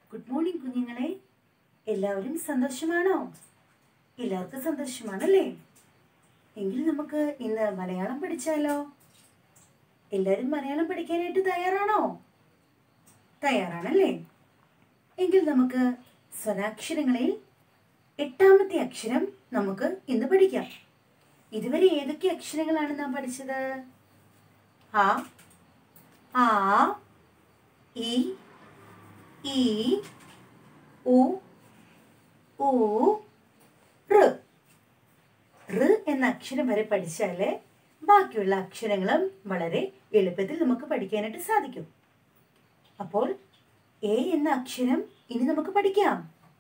good morning കുഞ്ഞുങ്ങളെ എല്ലാവരും സന്തോഷമാണോ എല്ലാവർക്കും സന്തോഷമാണല്ലേ എങ്കിൽ നമുക്ക് ഇന്ന് മലയാളം പഠിച്ചാലോ എല്ലാവരും മലയാളം പഠിക്കാനായിട്ട് തയ്യാറാണോ തയ്യാറാണല്ലേ എങ്കിൽ നമുക്ക് സ്വരാക്ഷരങ്ങളിൽ എട്ടാമത്തെ അക്ഷരം നമുക്ക് ഇന്ന് പഠിക്കാം ഇതുവരെ ഏതൊക്കെ അക്ഷരങ്ങളാണ് നാം പഠിച്ചത് ആ ആ ഇ ഈ ഉ ഊ ഋ ഋ എന്ന അക്ഷരം വരെ പഠിച്ചാൽ ബാക്കിയുള്ള അക്ഷരങ്ങളും വളരെ എളുപ്പത്തിൽ നമുക്ക് പഠിക്കാനായിട്ട് സാധിക്കും അപ്പോൾ എ എന്ന അക്ഷരം ഇനി നമുക്ക് പഠിക്കാം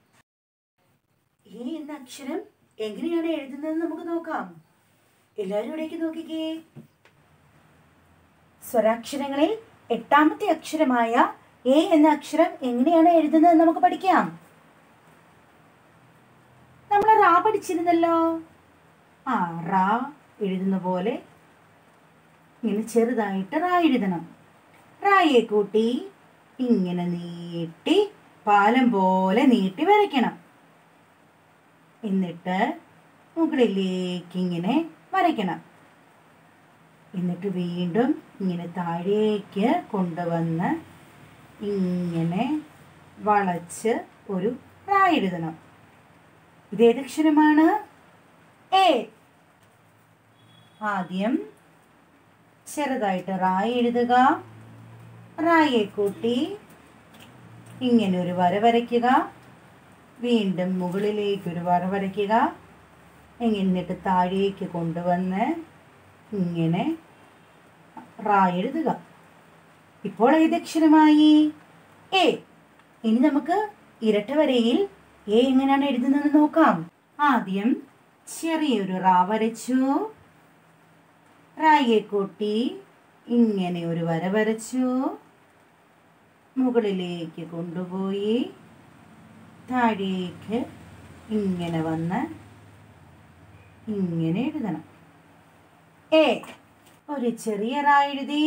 എ എന്ന അക്ഷരം എങ്ങനെയാണ് എഴുതുന്നത് നമുക്ക് നോക്കാം എല്ലാവരും ഇവിടേക്ക് നോക്കിക്കേ സ്വരാക്ഷരങ്ങളിൽ എട്ടാമത്തെ അക്ഷരമായ എ എന്ന അക്ഷരം എങ്ങനെയാണ് എഴുതുന്നത് നമുക്ക് പഠിക്കാം നമ്മൾ റാ പഠിച്ചിരുന്നല്ലോ ആ റാ എഴുതുന്ന പോലെ ഇങ്ങനെ ചെറുതായിട്ട് റാ എഴുതണം റായെ കൂട്ടി ഇങ്ങനെ നീട്ടി പാലം പോലെ നീട്ടി വരയ്ക്കണം എന്നിട്ട് മുകളിലേക്ക് ഇങ്ങനെ വരയ്ക്കണം എന്നിട്ട് വീണ്ടും ഇങ്ങനെ താഴേക്ക് കൊണ്ടുവന്ന് ഇങ്ങനെ വളച്ച് ഒരു റാ എഴുതണം ഇതേതക്ഷരമാണ് എ ആദ്യം ചെറുതായിട്ട് റായ് എഴുതുക റായെ കൂട്ടി ഇങ്ങനെ ഒരു വര വരയ്ക്കുക വീണ്ടും മുകളിലേക്ക് ഒരു വര വരയ്ക്കുക എന്നിട്ട് താഴേക്ക് കൊണ്ടുവന്ന് ഇങ്ങനെ റാ എഴുതുക ഇപ്പോൾ ഏതക്ഷരമായി എ ഇനി നമുക്ക് ഇരട്ട വരയിൽ എ എങ്ങനെയാണ് എഴുതുന്നത് നോക്കാം ആദ്യം ചെറിയൊരു റാ വരച്ചു റായെ കൂട്ടി ഇങ്ങനെ ഒരു വര വരച്ചു മുകളിലേക്ക് കൊണ്ടുപോയി താഴേക്ക് ഇങ്ങനെ വന്ന് ഇങ്ങനെ എഴുതണം എ ഒരു ചെറിയ റാ എഴുതി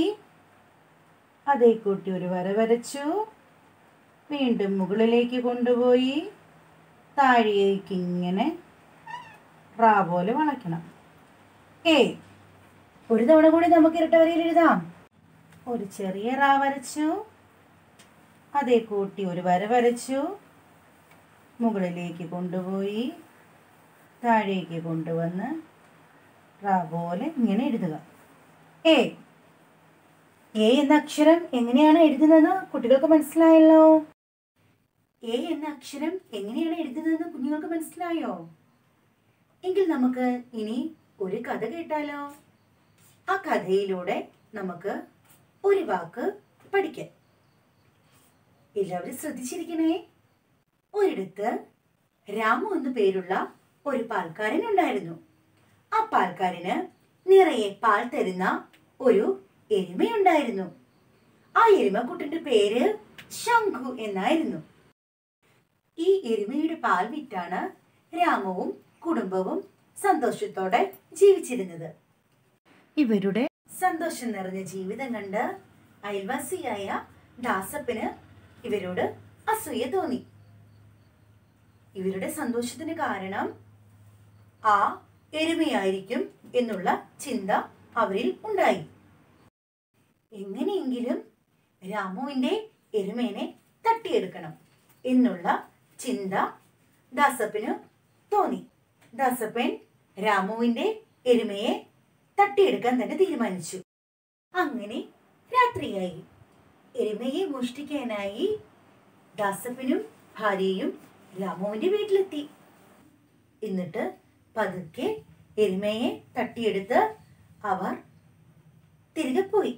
അതേ കൂട്ടി ഒരു വര വരച്ചു വീണ്ടും മുകളിലേക്ക് കൊണ്ടുപോയി താഴേക്ക് ഇങ്ങനെ റാ പോലെ വളയ്ക്കണം എ ഒരു തവണ കൂടി നമുക്ക് ഇരട്ട വരയിൽ എഴുതാം ഒരു ചെറിയ റാ വരച്ചു അതേ കൂട്ടി ഒരു വര വരച്ചു മുകളിലേക്ക് കൊണ്ടുപോയി താഴേക്ക് കൊണ്ടുവന്ന് റാ പോലെ ഇങ്ങനെ എഴുതുക എ എ എന്ന അക്ഷരം എങ്ങനെയാണ് എഴുതുന്നത് കുട്ടികൾക്ക് മനസ്സിലായല്ലോ എ എന്ന അക്ഷരം എങ്ങനെയാണ് എഴുതുന്നതെന്ന് കുഞ്ഞുങ്ങൾക്ക് മനസ്സിലായോ എങ്കിൽ നമുക്ക് ഇനി ഒരു കഥ കേട്ടാലോ ആ കഥയിലൂടെ നമുക്ക് ഒരു വാക്ക് പഠിക്കാം എല്ലാവരും ശ്രദ്ധിച്ചിരിക്കണേ ഒരിടത്ത് രാമു എന്നു പേരുള്ള ഒരു പാൽക്കാരൻ ഉണ്ടായിരുന്നു ആ പാൽക്കാരന് നിറയെ പാൽ തരുന്ന ഒരു എരുമയുണ്ടായിരുന്നു ആ എരുമക്കുട്ടന്റെ പേര് ശംഖു എന്നായിരുന്നു ഈ എരുമയുടെ പാൽ വിറ്റാണ് രാമുവും കുടുംബവും സന്തോഷത്തോടെ ജീവിച്ചിരുന്നത് ഇവരുടെ സന്തോഷം നിറഞ്ഞ ജീവിതം കണ്ട് അയൽവാസിയായ ദാസപ്പന് ഇവരോട് അസൂയ തോന്നി ഇവരുടെ സന്തോഷത്തിന് കാരണം ആ എരുമയായിരിക്കും എന്നുള്ള ചിന്ത അവരിൽ ഉണ്ടായി എങ്ങനെയെങ്കിലും രാമുവിന്റെ എരുമേനെ തട്ടിയെടുക്കണം എന്നുള്ള ചിന്ത ദാസപ്പന് തോന്നി ദാസപ്പൻ രാമുവിന്റെ എരുമയെ തട്ടിയെടുക്കാൻ തന്നെ തീരുമാനിച്ചു അങ്ങനെ രാത്രിയായി എരുമയെ മോഷ്ടിക്കാനായി ദാസപ്പനും ഭാര്യയും രാമുവിന്റെ വീട്ടിലെത്തി എന്നിട്ട് പതുക്കെ എരുമയെ തട്ടിയെടുത്ത് അവർ തിരികെ പോയി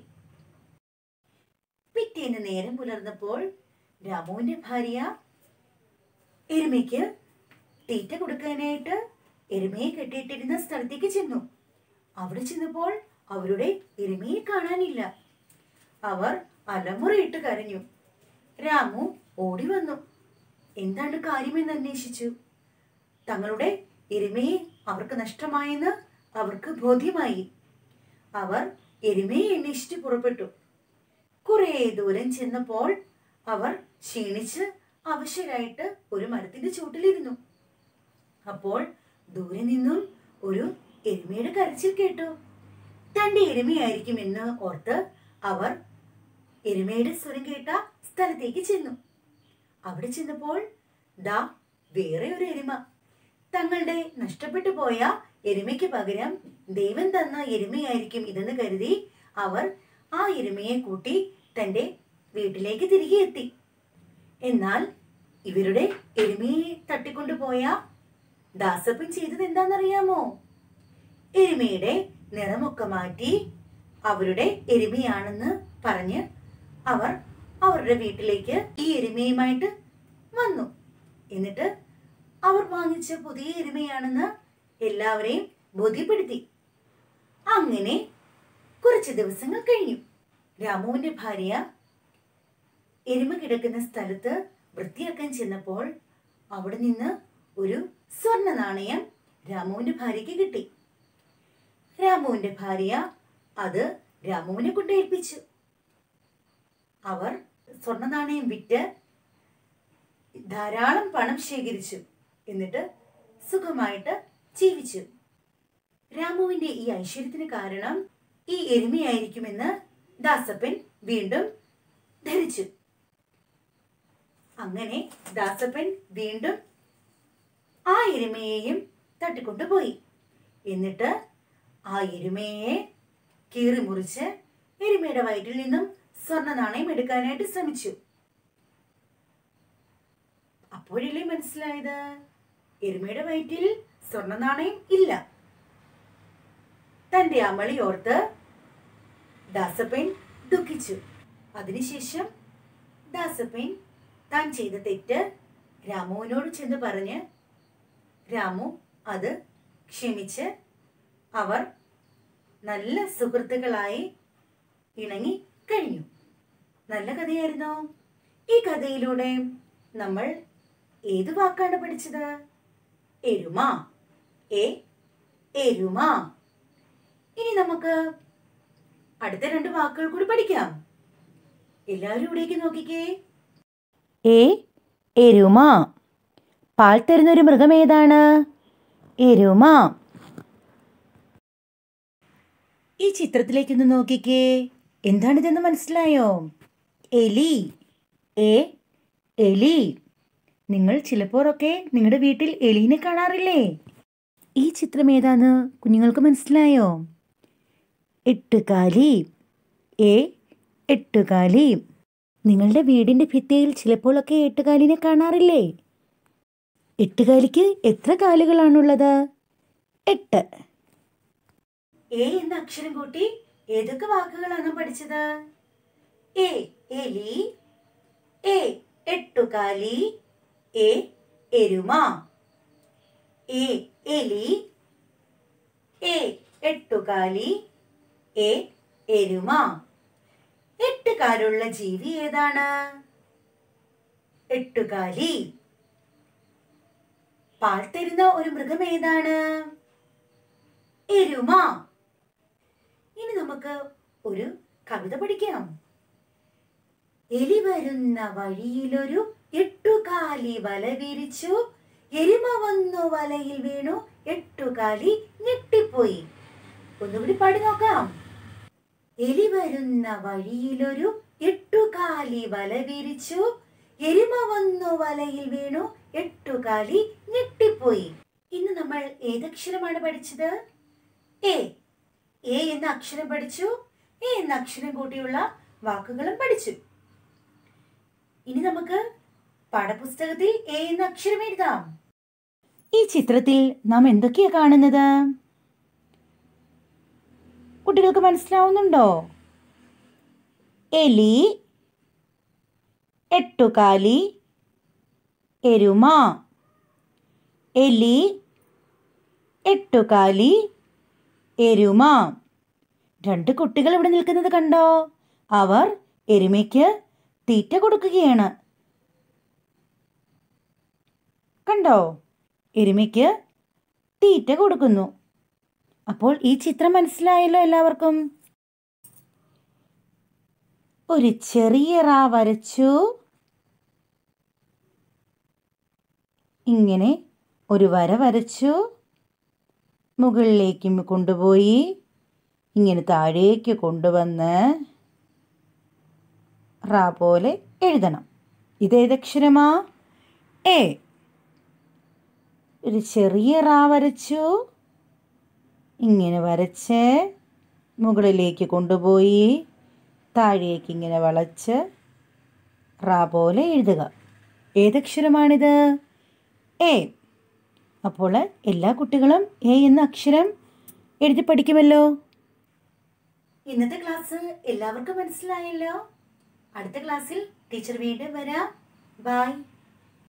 പിറ്റേന്ന് നേരം പുലർന്നപ്പോൾ രാമുവിന്റെ ഭാര്യ എരുമയ്ക്ക് തീറ്റ കൊടുക്കാനായിട്ട് എരുമയെ കെട്ടിയിട്ടിരുന്ന സ്ഥലത്തേക്ക് ചെന്നു അവിടെ ചെന്നപ്പോൾ അവരുടെ എരുമയെ കാണാനില്ല അവർ അലമുറയിട്ട് കരഞ്ഞു രാമു ഓടി വന്നു എന്താണ് കാര്യമെന്ന് അന്വേഷിച്ചു തങ്ങളുടെ എരുമയെ അവർക്ക് നഷ്ടമായെന്ന് അവർക്ക് ബോധ്യമായി അവർ എരുമയെ അന്വേഷിച്ച് പുറപ്പെട്ടു കുറേ ദൂരം ചെന്നപ്പോൾ അവർ ക്ഷീണിച്ച് അവശരായിട്ട് ഒരു മരത്തിന്റെ ചൂട്ടിലിരുന്നു അപ്പോൾ ദൂരെ നിന്നും ഒരു എരുമയുടെ കരച്ചിൽ കേട്ടു തന്റെ എരുമയായിരിക്കുമെന്ന് ഓർത്ത് അവർ എരുമയുടെ സ്വരം കേട്ട സ്ഥലത്തേക്ക് ചെന്നു അവിടെ ചെന്നപ്പോൾ ദാ വേറെ ഒരു എരുമ തങ്ങളുടെ നഷ്ടപ്പെട്ടു പോയ എരുമയ്ക്ക് പകരം ദൈവം തന്ന എരുമയായിരിക്കും ഇതെന്ന് കരുതി അവർ ആ എരുമയെ കൂട്ടി തന്റെ വീട്ടിലേക്ക് തിരികെ എത്തി എന്നാൽ ഇവരുടെ എരുമയെ തട്ടിക്കൊണ്ടുപോയ ദാസപ്പൻ ചെയ്തത് എന്താണെന്നറിയാമോ എരുമയുടെ നിറമൊക്കെ മാറ്റി അവരുടെ എരുമയാണെന്ന് പറഞ്ഞ് അവർ അവരുടെ വീട്ടിലേക്ക് ഈ എരുമയുമായിട്ട് വന്നു എന്നിട്ട് അവർ വാങ്ങിച്ച പുതിയ എരുമയാണെന്ന് എല്ലാവരെയും ബോധ്യപ്പെടുത്തി അങ്ങനെ കുറച്ച് ദിവസങ്ങൾ കഴിഞ്ഞു രാമുവിന്റെ ഭാര്യ എരുമ കിടക്കുന്ന സ്ഥലത്ത് വൃത്തിയാക്കാൻ ചെന്നപ്പോൾ അവിടെ നിന്ന് ഒരു സ്വർണ്ണ നാണയം രാമുവിന്റെ ഭാര്യയ്ക്ക് കിട്ടി രാമുവിന്റെ ഭാര്യ അത് രാമുവിനെ കൊണ്ട് ഏൽപ്പിച്ചു അവർ സ്വർണ്ണ നാണയം വിറ്റ് ധാരാളം പണം ശേഖരിച്ചു എന്നിട്ട് സുഖമായിട്ട് ജീവിച്ചു രാമുവിന്റെ ഈ ഐശ്വര്യത്തിന് കാരണം ഈ എരുമയായിരിക്കുമെന്ന് ദാസപ്പൻ വീണ്ടും ധരിച്ചു അങ്ങനെ ദാസപ്പൻ വീണ്ടും ആ എരുമയെയും തട്ടിക്കൊണ്ടുപോയി എന്നിട്ട് ആ എരുമയെ കീറി മുറിച്ച് എരുമയുടെ വയറ്റിൽ നിന്നും സ്വർണ്ണ നാണയം എടുക്കാനായിട്ട് ശ്രമിച്ചു അപ്പോഴല്ലേ മനസ്സിലായത് എരുമയുടെ വയറ്റിൽ സ്വർണ്ണ നാണയം ഇല്ല തന്റെ അമളി ഓർത്ത് ദാസപ്പൻ ദുഃഖിച്ചു അതിനുശേഷം ദാസപ്പൻ താൻ ചെയ്ത തെറ്റ് രാമുവിനോട് ചെന്ന് പറഞ്ഞ് രാമു അത് ക്ഷമിച്ച് അവർ നല്ല സുഹൃത്തുക്കളായി ഇണങ്ങി കഴിഞ്ഞു നല്ല കഥയായിരുന്നോ ഈ കഥയിലൂടെ നമ്മൾ ഏത് വാക്കാണ് പഠിച്ചത് എരുമ എ എരുമ ഇനി നമുക്ക് അടുത്ത രണ്ട് വാക്കുകൾ കൂടി പഠിക്കാം എല്ലാവരും ഇവിടേക്ക് നോക്കിക്കേ എ എരുമ പാൽ തരുന്നൊരു മൃഗം ഏതാണ് എരുമ ഈ ചിത്രത്തിലേക്കൊന്ന് നോക്കിക്കേ എന്താണിതെന്ന് മനസ്സിലായോ എലി എ എലി നിങ്ങൾ ചിലപ്പോഴൊക്കെ നിങ്ങളുടെ വീട്ടിൽ എലീനെ കാണാറില്ലേ ഈ ചിത്രം ഏതാന്ന് കുഞ്ഞുങ്ങൾക്ക് മനസ്സിലായോ എട്ടുകാലി എ എട്ടുകാലി നിങ്ങളുടെ വീടിന്റെ ഭിത്തിയിൽ ചിലപ്പോഴൊക്കെ എട്ടുകാലിനെ കാണാറില്ലേ എട്ടുകാലിക്ക് എത്ര കാലുകളാണുള്ളത് എട്ട് എ എന്ന അക്ഷരം കൂട്ടി ഏതൊക്കെ വാക്കുകളാണ് പഠിച്ചത് എ എലി എ എട്ടുകാലി എ എരുമ എ എലി എ എട്ടുകാലി എ എരുമ എട്ട് കാലുള്ള ജീവി ഏതാണ് എട്ടുകാലി പാൽ തരുന്ന ഒരു മൃഗം ഏതാണ് എരുമ ഇനി നമുക്ക് ഒരു കവിത പഠിക്കാം എലി വരുന്ന വഴിയിലൊരു എട്ടുകാലി വല വിരിച്ചു എരുമ വന്നു വലയിൽ വീണു എട്ടുകാലി ഞെട്ടിപ്പോയി ഒന്നുകൂടി പാടി നോക്കാം എലി വരുന്ന വഴിയിലൊരു എട്ടുകാലി വല വിരിച്ചു എരുമ വന്നു വലയിൽ വീണു എട്ടുകാലി ഞെട്ടിപ്പോയി ഇന്ന് നമ്മൾ ഏതക്ഷരമാണ് പഠിച്ചത് എ എ എന്ന അക്ഷരം പഠിച്ചു എ എന്ന അക്ഷരം കൂട്ടിയുള്ള വാക്കുകളും പഠിച്ചു ഇനി നമുക്ക് പാഠപുസ്തകത്തിൽ എ എന്ന അക്ഷരം എഴുതാം ഈ ചിത്രത്തിൽ നാം എന്തൊക്കെയാ കാണുന്നത് കുട്ടികൾക്ക് മനസ്സിലാവുന്നുണ്ടോ എലി എട്ടുകാലി എരുമ എലി എട്ടുകാലി എരുമ രണ്ട് കുട്ടികൾ ഇവിടെ നിൽക്കുന്നത് കണ്ടോ അവർ എരുമയ്ക്ക് തീറ്റ കൊടുക്കുകയാണ് കണ്ടോ എരുമയ്ക്ക് തീറ്റ കൊടുക്കുന്നു അപ്പോൾ ഈ ചിത്രം മനസ്സിലായല്ലോ എല്ലാവർക്കും ഒരു ചെറിയ റാ വരച്ചു ഇങ്ങനെ ഒരു വര വരച്ചു മുകളിലേക്ക് കൊണ്ടുപോയി ഇങ്ങനെ താഴേക്ക് കൊണ്ടുവന്ന് റാ പോലെ എഴുതണം ഇതേതക്ഷരമാ എ ഒരു ചെറിയ റാ വരച്ചു ഇങ്ങനെ വരച്ച് മുകളിലേക്ക് കൊണ്ടുപോയി താഴേക്ക് ഇങ്ങനെ വളച്ച് റാ പോലെ എഴുതുക ഏതക്ഷരമാണിത് എ അപ്പോൾ എല്ലാ കുട്ടികളും എ എന്ന അക്ഷരം എഴുതി പഠിക്കുമല്ലോ ഇന്നത്തെ ക്ലാസ് എല്ലാവർക്കും മനസ്സിലായല്ലോ അടുത്ത ക്ലാസ്സിൽ ടീച്ചർ വീണ്ടും വരാം ബൈ